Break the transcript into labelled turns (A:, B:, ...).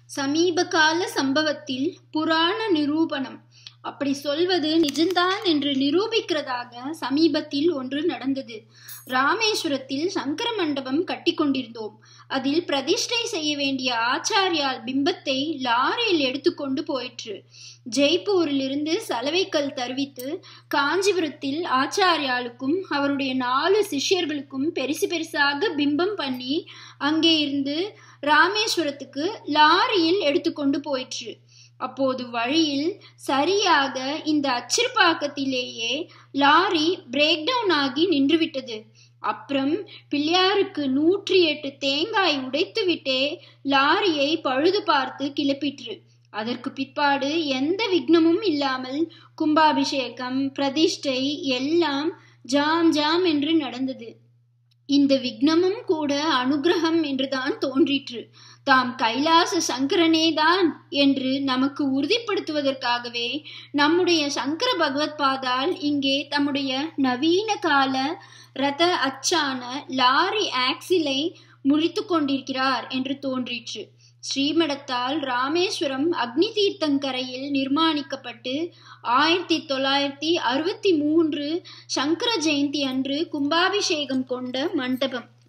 A: சமீபகால சம்பவத்தில் புராண நிரூபணம் அப்படி சொல்வது நிஜம்தான் என்று நிரூபிக்கிறதாக சமீபத்தில் ஒன்று நடந்தது ராமேஸ்வரத்தில் சங்கர மண்டபம் கட்டி கொண்டிருந்தோம் அதில் பிரதிஷ்டை செய்ய வேண்டிய ஆச்சாரியால் பிம்பத்தை லாரியில் எடுத்துக்கொண்டு போயிற்று ஜெய்ப்பூரிலிருந்து சலவைக்கல் தருவித்து காஞ்சிபுரத்தில் ஆச்சாரியாளுக்கும் அவருடைய நாலு சிஷ்யர்களுக்கும் பெருசு பெருசாக பிம்பம் பண்ணி அங்கே இருந்து ராமேஸ்வரத்துக்கு லாரியில் எடுத்துக்கொண்டு போயிற்று அப்போது வழியில் சரியாக இந்த அச்சிறுபாக்கத்திலேயே லாரி பிரேக் டவுன் ஆகி நின்றுவிட்டது அப்புறம் பிள்ளையாருக்கு நூற்றி எட்டு தேங்காய் உடைத்துவிட்டே லாரியை பழுது பார்த்து கிளப்பிற்று அதற்கு பிற்பாடு எந்த விக்னமும் இல்லாமல் கும்பாபிஷேகம் பிரதிஷ்டை எல்லாம் ஜாம் ஜாம் என்று நடந்தது இந்த விக்னமும் கூட அனுகிரகம் என்றுதான் தோன்றிற்று தாம் கைலாச சங்கரனேதான் என்று நமக்கு உறுதிப்படுத்துவதற்காகவே நம்முடைய சங்கர பகவத் பாதால் இங்கே தம்முடைய நவீன கால ரத அச்சான லாரி ஆக்சிலை முறித்து கொண்டிருக்கிறார் என்று தோன்றிற்று ஸ்ரீமடத்தால் ராமேஸ்வரம் அக்னி தீர்த்தங்கரையில் நிர்மாணிக்கப்பட்டு ஆயிரத்தி தொள்ளாயிரத்தி அறுபத்தி மூன்று சங்கர ஜெயந்தி அன்று கும்பாபிஷேகம் கொண்ட மண்டபம்